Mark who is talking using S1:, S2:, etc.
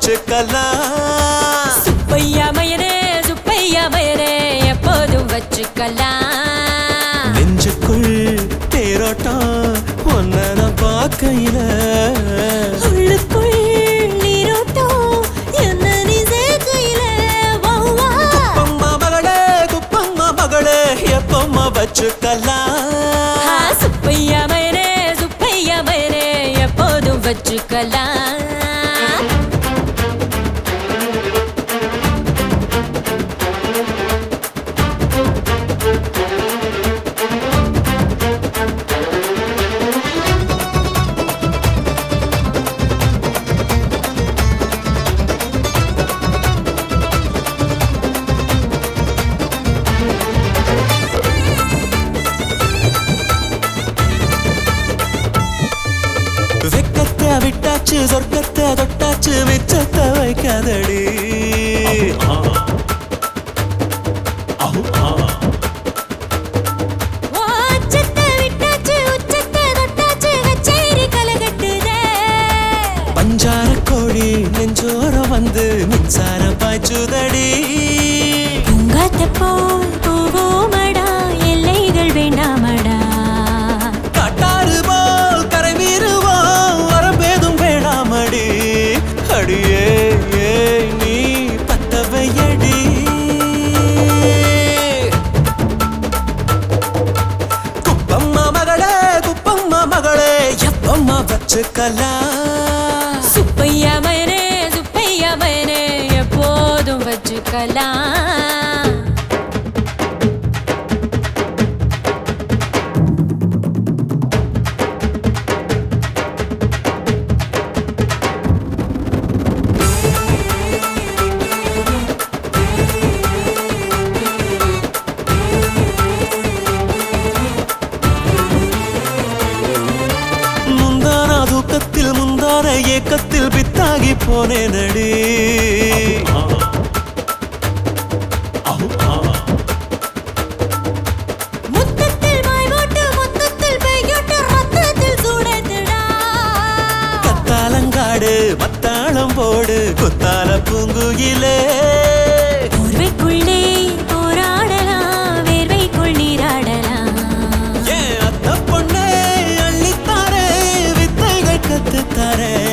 S1: வச்சுக்கலாம்
S2: சுப்பையா மயரே சுப்பையா மயரே எப்போதும் வச்சுக்கலாம்
S1: நெஞ்சுக்குள் தேரோட்டம் ஒன்ன நான் பார்க்கையில
S2: உள்ளுக்குள் நீரோட்டம் என்ன நீ சேர்க்கையில வா, வா.
S1: குப்பம்மா மகளே குப்பம்மா மகளே எப்பம்மா வச்சுக்கலாம்
S2: ஆ, சுப்பையா மயரே சுப்பையா மயரே எப்போதும் வச்சுக்கலாம்
S1: வெக்கத்தை விட்டாச்சு சொர்க்கத்தை தொட்டாச்சு மிச்சத்தை வைக்காதடி
S2: ஓ, அச்சத்தை விட்டாச்சு, உச்சத்தை தொட்டாச்சு, கச்சேரி கலகட்டுதே.
S1: பஞ்சார கோழி நெஞ்சோரம் வந்து மின்சார பாய்ச்சுதடி
S2: பூங்காத்தைப் போல் போவோமடா, எல்லைகள் வேண்டாமடா.
S1: காட்டாறு போல் கரை மீறுவோம் வரம்பேதும் வேணாமடி அடியே ஏய் நீ பத்தவையடி குப்பம்மா மகளே குப்பம்மா மகளே எப்பம்மா வச்சுக்கலாம்
S2: சுப்பையா மயனே, சுப்பையா மயனே, எப்போதும் வச்சுக்கலாம்
S1: முந்தான தூக்கத்தில் முந்தான ஏக்கத்தில் பித்தாகி போனேனடி
S2: முத்தத்தில் வாய் போட்டு, முத்தத்தில் பெய்யோட்டு, ரத்தத்தில் சூடேத்துடா.
S1: கத்தாலங்காடு மத்தாளம் போடு குத்தால பூங்குயிலே
S2: போர்வைக்குள்ளே போராடலாம், வேர்வைக்குள் நீராடலாம்.
S1: ஏன் அத்த பொண்ணே அள்ளித்தாரே வித்தைகள் கத்துத்தாரே